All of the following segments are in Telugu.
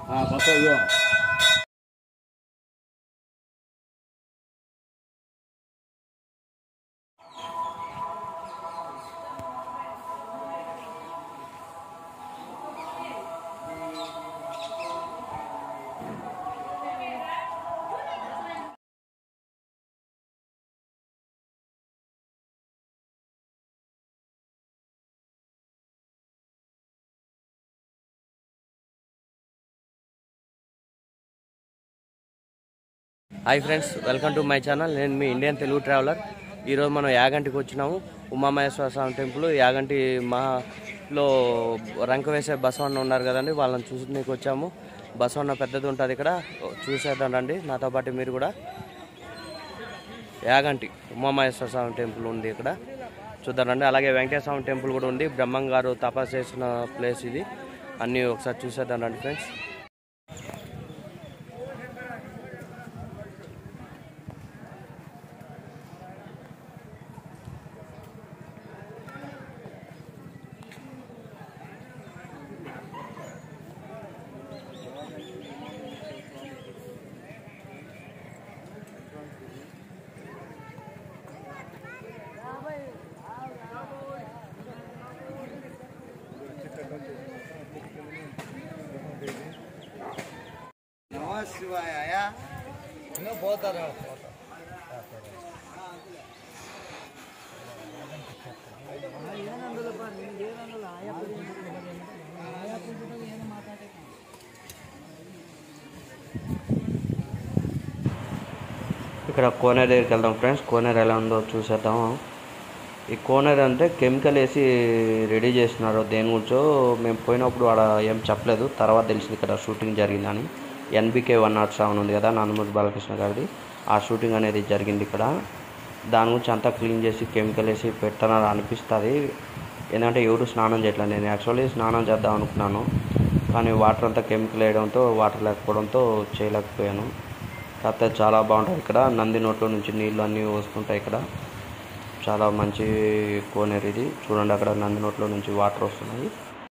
బస్సు అయ్యో hi friends welcome to my channel నేను మీ ఇండియన్ తెలుగు ట్రావెలర్ ఈరోజు మనం యాగంటికి వచ్చినాము ఉమామహేశ్వర స్వామి టెంపుల్ యాగంటి మహాలో రంక వేసే బసవన్న ఉన్నారు కదండి వాళ్ళని చూసుకునేకి వచ్చాము బసవన్న పెద్దది ఉంటుంది ఇక్కడ చూసేద్దాం రండి నాతో పాటు మీరు కూడా యాగంటి ఉమామహేశ్వర స్వామి టెంపుల్ ఉంది ఇక్కడ చూద్దాం రండి అలాగే వెంకటేశ్వర స్వామి టెంపుల్ కూడా ఉంది బ్రహ్మం గారు తపస్సు చేసిన ప్లేస్ ఇది అన్నీ ఒకసారి చూసేద్దాం రండి ఫ్రెండ్స్ ఇక్కడ కోనేరు దగ్గరికి వెళ్దాం ఫ్రెండ్స్ కోనేరు ఎలా ఉందో చూసేద్దాం ఈ కోనేరు అంటే కెమికల్ వేసి రెడీ చేస్తున్నారు దేని గురించో మేము పోయినప్పుడు ఆడ ఏం చెప్పలేదు తర్వాత తెలిసింది ఇక్కడ షూటింగ్ జరిగిందని ఎన్బికే వన్ నాట్ సెవెన్ ఉంది కదా నందమూరి బాలకృష్ణ గారిది ఆ షూటింగ్ అనేది జరిగింది ఇక్కడ దాని గురించి అంతా క్లీన్ చేసి కెమికల్ వేసి పెట్టాలని అనిపిస్తుంది ఎందుకంటే ఎవరు స్నానం చేయట్లేదు నేను యాక్చువల్లీ స్నానం చేద్దాం అనుకున్నాను కానీ వాటర్ అంతా కెమికల్ వేయడంతో వాటర్ లేకపోవడంతో చేయలేకపోయాను కాకపోతే చాలా బాగుంటుంది ఇక్కడ నంది నోట్లో నుంచి నీళ్ళు అన్నీ వస్తుంటాయి ఇక్కడ చాలా మంచి కోనేరు ఇది చూడండి అక్కడ నంది నోట్లో నుంచి వాటర్ వస్తున్నాయి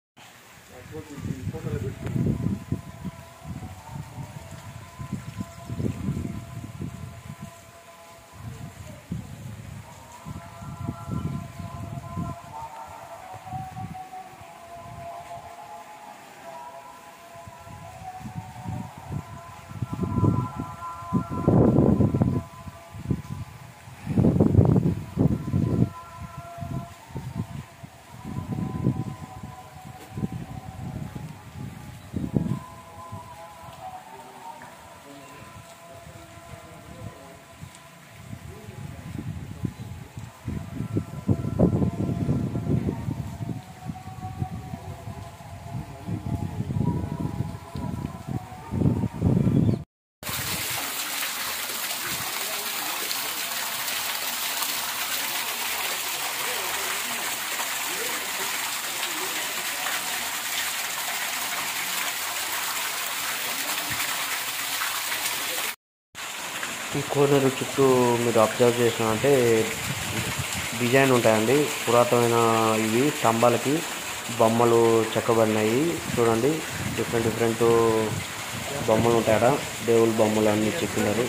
ఈ కోనేరు చుట్టూ మీరు అబ్జర్వ్ చేసినారంటే డిజైన్ ఉంటాయండి పురాతనమైన ఇవి స్తంభాలకి బొమ్మలు చెక్కబడినాయి చూడండి డిఫరెంట్ డిఫరెంట్ బొమ్మలు ఉంటాయట దేవుళ్ళ బొమ్మలు అన్నీ చెక్కినారు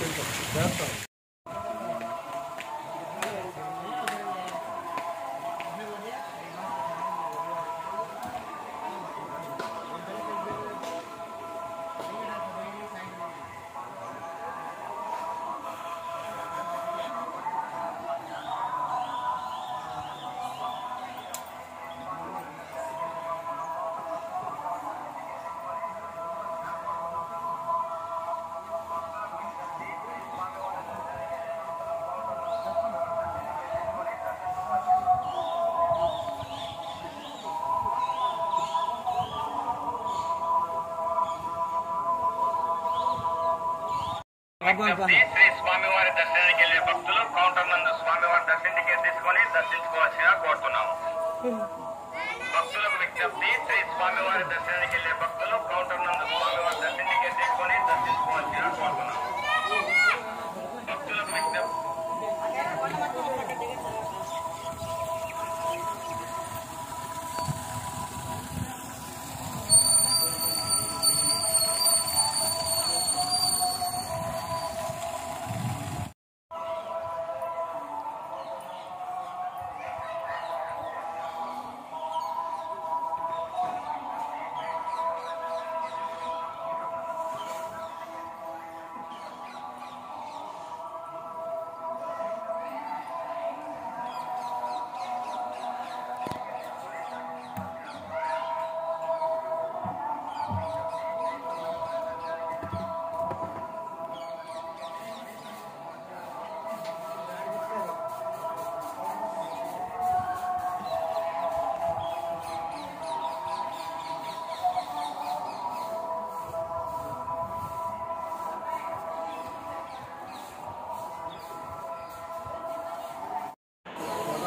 విజ్ఞప్తి శ్రీ స్వామివారి దర్శనానికి వెళ్లే భక్తులు కౌంటర్ నందు స్వామివారి దర్శన టికెట్ తీసుకొని దర్శించుకోవాల్సిందిగా కోరుతున్నాము భక్తులకు విజ్ఞప్తి శ్రీ స్వామివారి దర్శనానికి వెళ్లే భక్తులు కౌంటర్ నందు స్వామివారి దర్శన టికెట్ తీసుకొని దర్శించుకోవాల్సిందిగా కోరుతున్నాము భక్తులకు విజ్ఞప్తి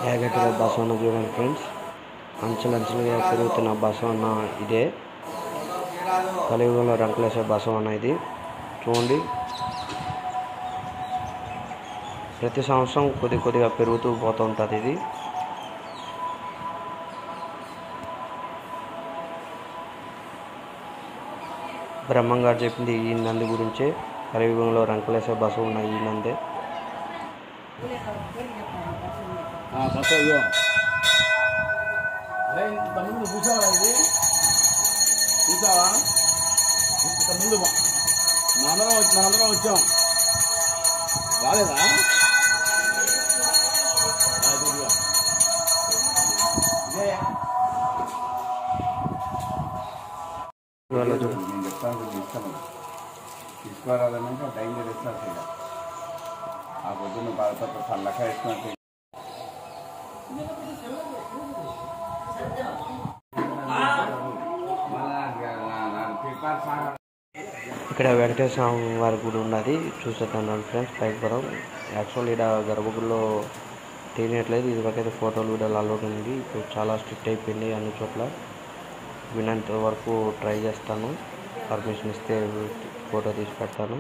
యాగంటిలో బసవన్న చూడండి ఫ్రెండ్స్ అంచెలంచెలుగా పెరుగుతున్న బసవన్న ఇదే కలియుగంలో రంకులేసే బసవన్న ఇది చూడండి ప్రతి సంవత్సరం కొద్ది కొద్దిగా పెరుగుతూ పోతూ ఉంటుంది ఇది బ్రహ్మంగారు చెప్పింది ఈ నంది గురించే కలియుగంలో రంకులేసే బసవ ఉన్న ఈ నందే బస్ అయ్యో అరే ఇంత ముందు చూసావా ఇది చూసావా ఇంత ముందు మనందరం వచ్చి మనందరం వచ్చాం రాలేదా ఆ, ఇదిగో. ఇదే. ఇవాళ చూ- నేను చెప్తాను తీసుకోను తీసుకోరాదన్నాక టైం తెస్తాను సైడ్ ఆ పొద్దున్న బాధపడి చల్లక వేసుకున్నట్టు ఇక్కడ వెంకటేశ్వర స్వామి వారి గుడి ఉన్నది చూసేస్తాను ఫ్రెండ్స్ పైకి పోదాం యాక్చువల్ ఇక్కడ గర్భగుడిలో తెలియట్లేదు ఇదివరకైతే ఫోటోలు వీడియోలు అలౌడ్ ఉంది ఇప్పుడు చాలా స్ట్రిక్ట్ అయిపోయింది అన్ని చోట్ల వినంత వరకు ట్రై చేస్తాను పర్మిషన్ ఇస్తే ఫోటో తీసి పెడతాను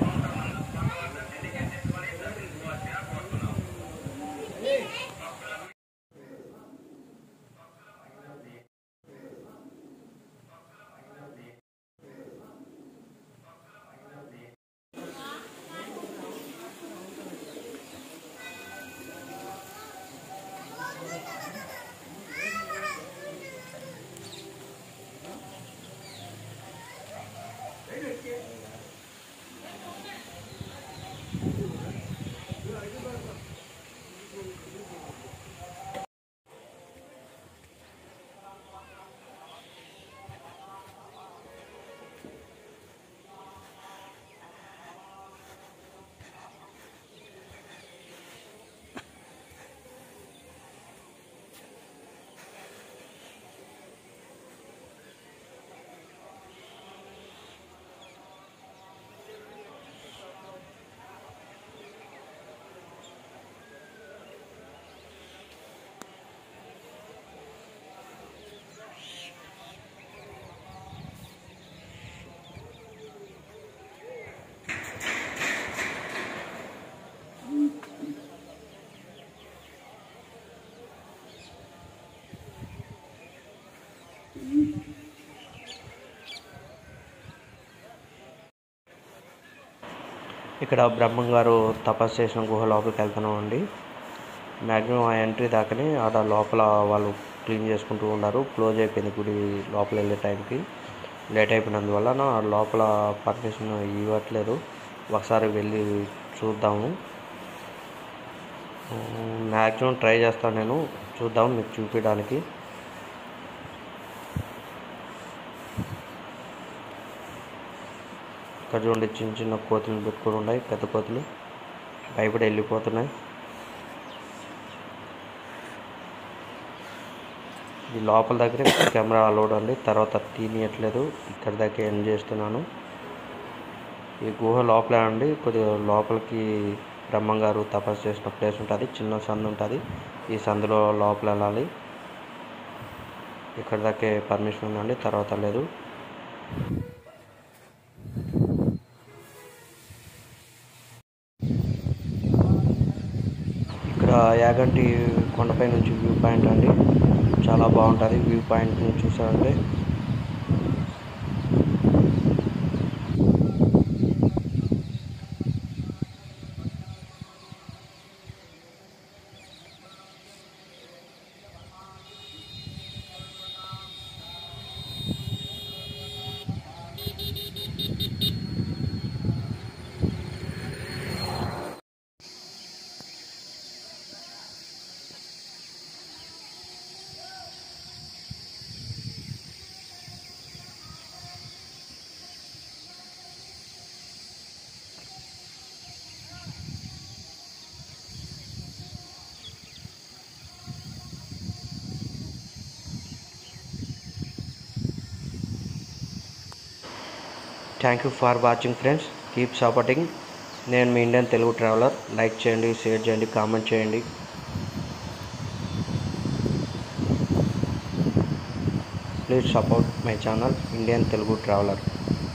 ఇక్కడ బ్రహ్మం గారు తపస్సు చేసిన గుహ లోపలికి వెళ్తున్నాం అండి మ్యాక్సిమం ఆ ఎంట్రీ దాకానే ఆడ లోపల వాళ్ళు క్లీన్ చేసుకుంటూ ఉన్నారు క్లోజ్ అయిపోయింది గుడి లోపల వెళ్ళే టైంకి లేట్ అయిపోయినందువల్ల నా లోపల పర్మిషన్ ఇవ్వట్లేదు ఒకసారి వెళ్ళి చూద్దాము మ్యాక్సిమం ట్రై చేస్తాను నేను చూద్దాం మీకు చూపించడానికి ఇక్కడ చూడండి చిన్న చిన్న కోతులు పెట్టుకొని ఉన్నాయి పెద్ద కోతులు భయపడి వెళ్ళిపోతున్నాయి ఈ లోపల దగ్గర కెమెరా అలౌడ్ అండి తర్వాత తీనియట్లేదు ఇక్కడ దాకా ఎండ్ చేస్తున్నాను ఈ గుహ లోపలే అండి కొద్దిగా లోపలికి బ్రహ్మంగారు తపస్సు చేసిన ప్లేస్ ఉంటుంది చిన్న సందు ఉంటుంది ఈ సందులో లోపల వెళ్ళాలి ఇక్కడ దాకే పర్మిషన్ ఉందండి తర్వాత లేదు ఇక్కడ యాగంటి కొండపై నుంచి వ్యూ పాయింట్ అండి చాలా బాగుంటుంది వ్యూ పాయింట్ నుంచి చూసారంటే thank you for watching friends keep supporting నేను మీ ఇండియన్ తెలుగు ట్రావెలర్ లైక్ చేయండి షేర్ చేయండి కామెంట్ చేయండి please support my channel Indian Telugu traveller